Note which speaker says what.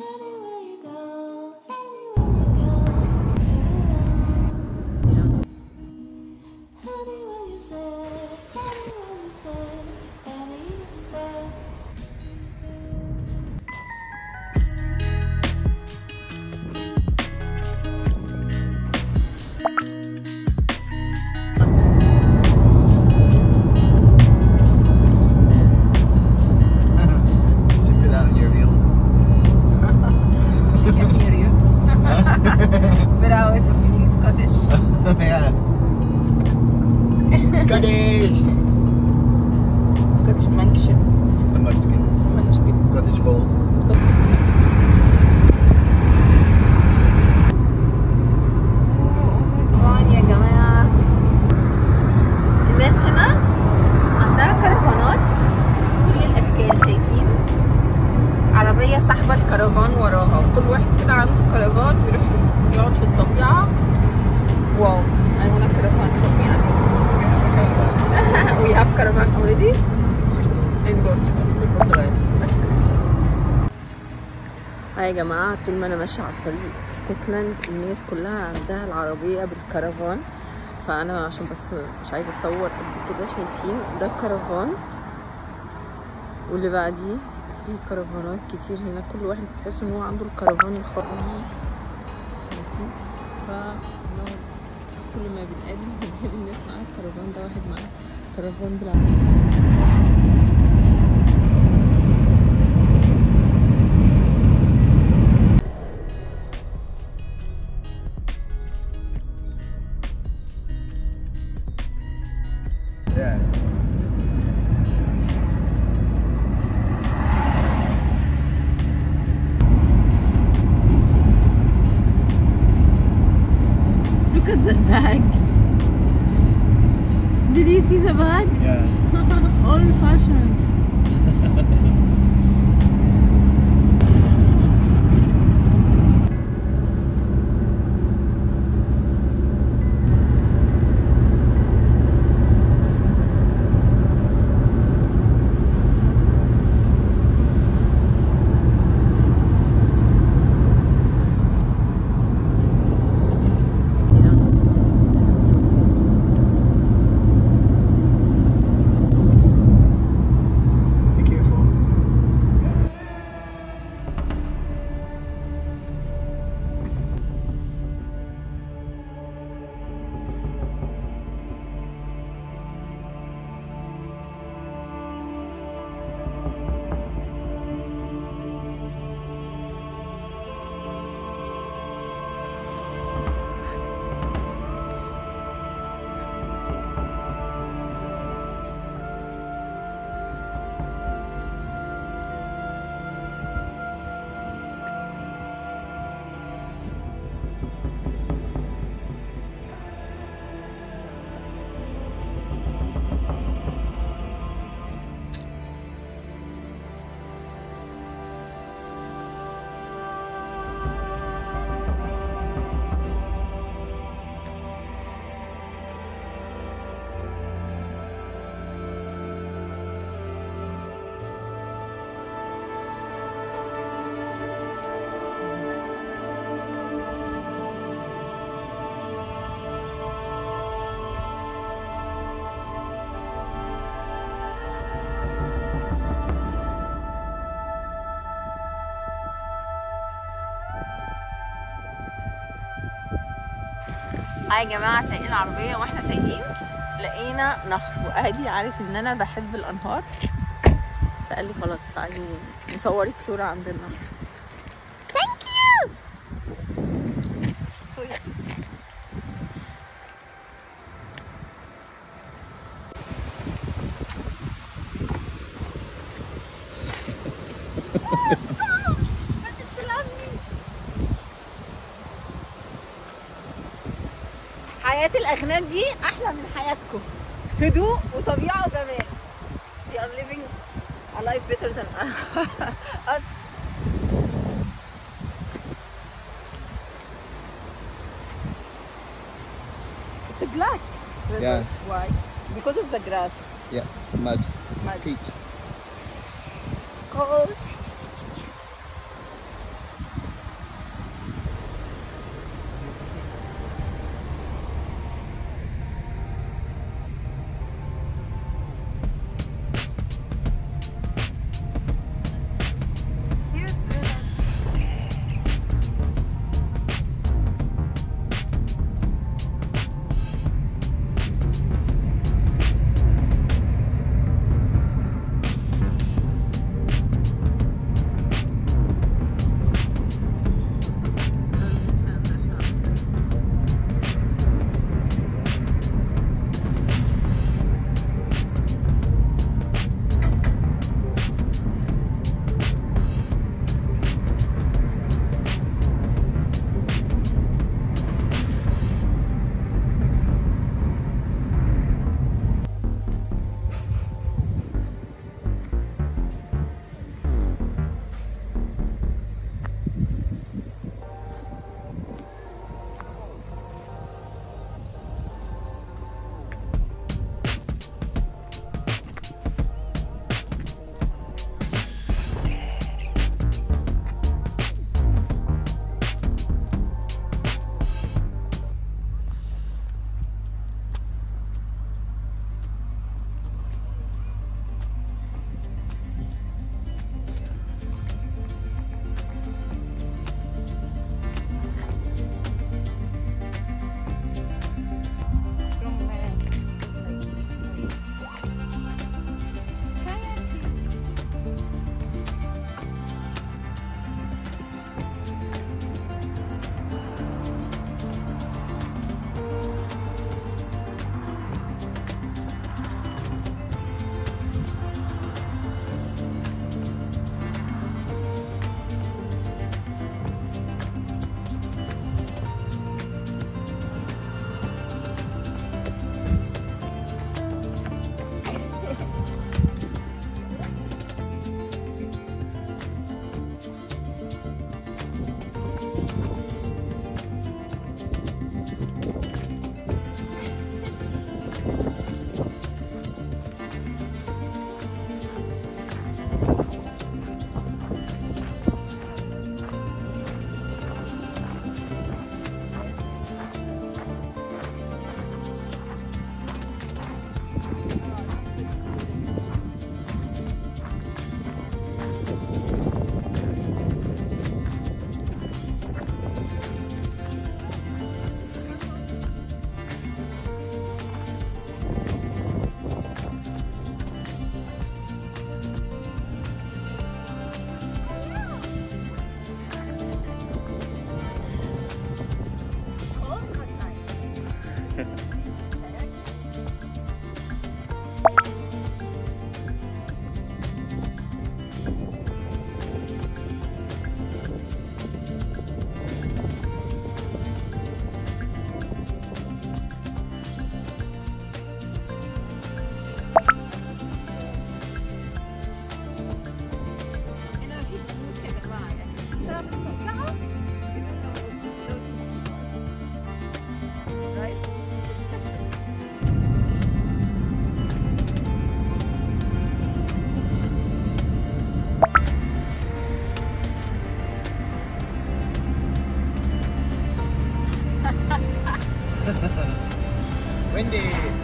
Speaker 1: Anywhere you go, anywhere you go, give it all. Anywhere you say, anywhere you say, anywhere.
Speaker 2: should put that on your reel.
Speaker 3: I can hear you. Without being Scottish.
Speaker 2: yeah. Scottish!
Speaker 3: Scottish Manction.
Speaker 2: Munchkin.
Speaker 3: Manction.
Speaker 2: Scottish fold.
Speaker 3: طبعا يا جماعة الناس هنا عندها كرفانات كل الأشكال شايفين عربية سحبة الكرفان وراها وكل واحد كده عنده كرفان بيروح يقعد في الطبيعة واو I want a caravan from me we have caravan already in Portugal في البرتغال ها يا جماعة طول ما أنا ماشية على الطريق في اسكتلند الناس كلها عندها العربية بالكرفان فأنا عشان بس مش عايزة أصور قد كده شايفين ده كرفان واللي بعديه في كرفانات كتير هنا كل واحد بتحس إن هو عنده الكرفان الخاص شايفين ف كل ما بنقابل بنقابل الناس معاها الكرفان ده واحد معاه كرفان بالعربية
Speaker 2: Yeah.
Speaker 3: Look at the bag. Did you see the bag?
Speaker 2: Yeah.
Speaker 3: Old fashioned.
Speaker 2: Be careful.
Speaker 3: هاي يا جماعة سايقين العربية واحنا سايقين لقينا نهر وادي عارف ان انا بحب الانهار فقال لي خلاص تعالي نصورك صورة عند النهر ثانك يو حياة الأغنام دي أحلى من حياتكم هدوء وطبيعة وجمال We are living a life better than us It's a black river.
Speaker 2: Yeah.
Speaker 3: Why? Because of the grass.
Speaker 2: Yeah. Mud.
Speaker 3: Mud.
Speaker 2: Peach.
Speaker 3: Cold.
Speaker 2: عندي